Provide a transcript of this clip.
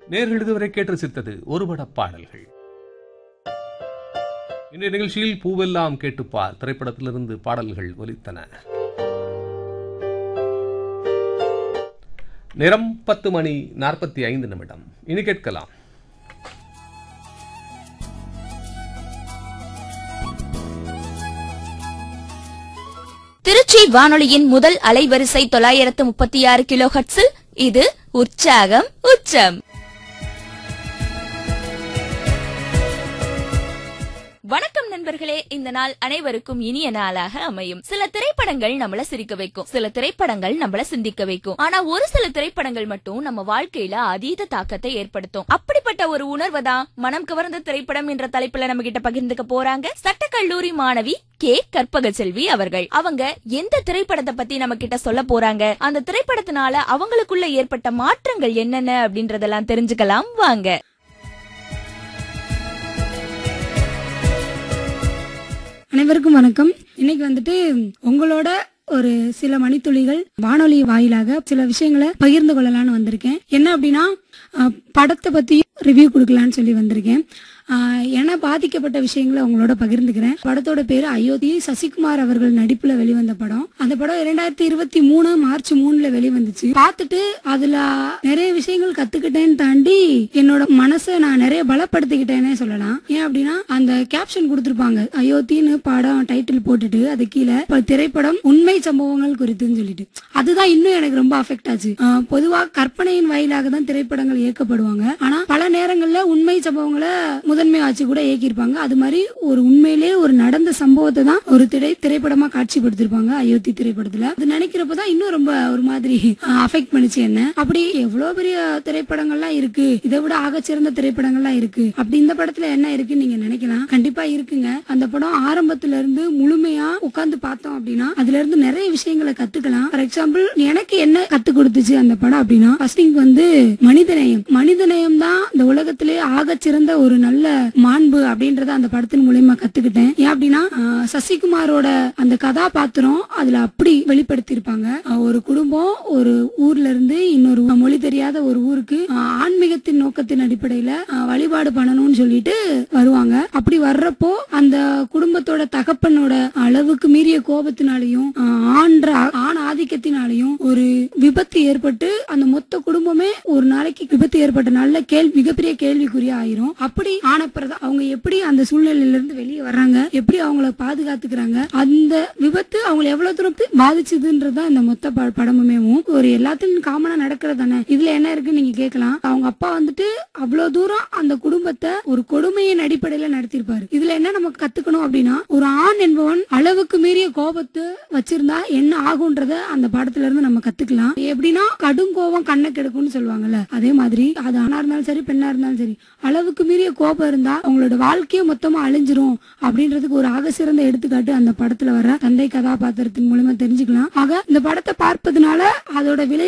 நேர்கள் இதுவரை கேட்டு ரசித்தது ஒருபட பாடல்கள் இன்றைய நிகழ்ச்சியில் பூவெல்லாம் கேட்டுப்பார் திரைப்படத்திலிருந்து பாடல்கள் ஒலித்தன நிறம் பத்து மணி நாற்பத்தி ஐந்து நிமிடம் இனி கேட்கலாம் திருச்சி வானொலியின் முதல் அலைவரிசை தொள்ளாயிரத்து முப்பத்தி ஆறு கிலோ ஹட்ஸில் இது உற்சாகம் உச்சம் வணக்கம் நண்பர்களே இந்த நாள் அனைவருக்கும் இனிய நாளாக அமையும் சில திரைப்படங்கள் நம்மள சிரிக்க வைக்கும் சில திரைப்படங்கள் நம்மள சிந்திக்க வைக்கும் ஆனா ஒரு சில திரைப்படங்கள் மட்டும் நம்ம வாழ்க்கையில அதீத தாக்கத்தை ஏற்படுத்தும் அப்படிப்பட்ட ஒரு உணர்வை தான் மனம் கவர்ந்த திரைப்படம் என்ற தலைப்புல நம்ம கிட்ட பகிர்ந்துக்க போறாங்க சட்டக்கல்லூரி மாணவி கே கற்பக செல்வி அவர்கள் அவங்க எந்த திரைப்படத்தை பத்தி நம்ம கிட்ட சொல்ல போறாங்க அந்த திரைப்படத்தினால அவங்களுக்குள்ள ஏற்பட்ட மாற்றங்கள் என்னென்ன அப்படின்றதெல்லாம் தெரிஞ்சுக்கலாம் வாங்க அனைவருக்கும் வணக்கம் இன்னைக்கு வந்துட்டு உங்களோட ஒரு சில மணித்துளிகள் வானொலி வாயிலாக சில விஷயங்களை பகிர்ந்து கொள்ளலாம்னு வந்திருக்கேன் என்ன அப்படின்னா அஹ், படத்தை பத்தி ரிவ்யூ கொடுக்கலான்னு சொல்லி வந்திருக்கேன் அஹ், என பாதிக்கப்பட்ட விஷயங்களை உங்களோட பகிர்ந்துக்கிறேன் படத்தோட பேரு அயோத்தி சசிகுமார் அவர்கள் நடிப்புல வெளிவந்த படம் அந்த படம் இரண்டாயிரத்தி இருபத்தி மூணு மார்ச் மூணுல வெளிவந்துச்சு பார்த்துட்டு அதுல நிறைய விஷயங்கள் கத்துக்கிட்டேன்னு தாண்டி என்னோட மனசை நான் நிறைய பலப்படுத்திக்கிட்டேனே சொல்லலாம் ஏன் அப்படின்னா அந்த கேப்ஷன் கொடுத்திருப்பாங்க அயோத்தின்னு படம் டைட்டில் போட்டுட்டு அது கீழே இப்ப திரைப்படம் உண்மை சம்பவங்கள் குறித்துன்னு சொல்லிட்டு அதுதான் இன்னும் எனக்கு ரொம்ப அஃபெக்ட் ஆச்சு ஆஹ் பொதுவா கற்பனையின் வாயிலாக தான் திரைப்படங்கள் இயக்கப்படுவாங்க ஆனா பல நேரங்கள்ல உண்மை சம்பவங்களை முதன்மை ஆட்சி கூட இயக்கியிருப்பாங்க அது மாதிரி ஒரு உண்மையிலே ஒரு நடந்த சம்பவத்தை தான் ஒரு திரை திரைப்படமா காட்சிப்படுத்திருப்பாங்க அயோத்தி திரைப்படத்துல அது நினைக்கிறப்பதான் இன்னும் ரொம்ப ஒரு மாதிரி அஃபெக்ட் பண்ணுச்சு என்ன அப்படி எவ்வளவு பெரிய திரைப்படங்கள்லாம் இருக்கு இதை விட ஆகச்சிறந்த திரைப்படங்கள்லாம் இருக்கு அப்படி இந்த படத்துல என்ன இருக்குன்னு நீங்க நினைக்கலாம் கண்டிப்பா இருக்குங்க அந்த படம் ஆரம்பத்துல இருந்து முழுமையா உட்கார்ந்து பார்த்தோம் அப்படின்னா அதுல இருந்து நிறைய விஷயங்களை கத்துக்கலாம் ஃபார் எக்ஸாம்பிள் எனக்கு என்ன கத்து கொடுத்துச்சு அந்த படம் அப்படின்னா ஃபர்ஸ்ட் திங் வந்து மனிதநேயம் மனிதநேயம் தான் இந்த உலகத்திலே ஆகச்சிறந்த ஒரு நல்ல மாண்பு அப்படின்றத அந்த படத்தின் மூலியமா கத்துக்கிட்டேன் ஏன் அப்படின்னா ஆஹ், சசிகுமாரோட அந்த கதாபாத்திரம் அதுல அப்படி வெளிப்படுத்தியிருப்பாங்க ஆஹ், ஒரு குடும்பம் ஒரு ஊர்ல இருந்து இன்னொரு ஊ- மொழி தெரியாத ஒரு ஊருக்கு ஆஹ், ஆன்மீகத்தின் நோக்கத்தின் அடிப்படையில ஆஹ், வழிபாடு பண்ணணும்னு சொல்லிட்டு வருவாங்க அப்படி வர்றப்போ அந்த குடும்பத்தோட தகப்பனோட அளவுக்கு மீறிய கோபத்தினாலையும் ஆஹ், ஆன்ற ஆண் ஆதிக்கத்தினாலையும் ஒரு விபத்து ஏற்பட்டு அந்த மொத்த குடும்பமே ஒரு நாளைக்கு விபத்து ஏற்பட்ட நல்ல கேள்வி மிகப்பெரிய கேள்விக்குறியா ஆயிரும் அப்படி ஆனப்புறதான் அவங்க எப்படி அந்த சூழ்நிலையில இருந்து வெளியே வர்றாங்க எப்படி அவங்கள பாதுகாத்துக்கிறாங்க அந்த விபத்து அவங்களை எவ்வளவு தூரம் பாதிச்சதுன்றதுதான் இந்த மொத்த ப- படமுமே ஒரு எல்லாத்திலும் காமனா நடக்கிறது தானே இதுல என்ன இருக்குன்னு நீங்க கேட்கலாம் அவங்க அப்பா வந்துட்டு அவ்வளவு தூரம் அந்த குடும்பத்தை ஒரு கொடுமையின் அடிப்படையில நடத்திருப்பாரு இதுல என்ன நம்ம கத்துக்கணும் அப்படின்னா ஒரு ஆண் என்பவன் அளவுக்கு மீறிய கோபத்தை வச்சிருந்தா என்ன ஆகுன்றத அந்த படத்துல இருந்து நம்ம கத்துக்கலாம் எப்படின்னா கடும் கோபம் கண்ணை கெடுக்கும்னு சொல்லுவாங்கல்ல அதே மாதிரி அது ஆணா இருந்தாலும் சரி பெண்ணா இருந்தாலும் சரி அளவுக்கு மீறிய கோபம் இருந்தா அவங்களோட வாழ்க்கையே மொத்தமா அழிஞ்சிரும் அப்படின்றதுக்கு ஒரு ஆக சிறந்த எடுத்துக்காட்டு அந்த படத்துல வர தந்தை கதாபாத்திரத்தின் மூலமா தெரிஞ்சுக்கலாம் ஆக இந்த படத்தை பார்ப்பதனால அதோட விலை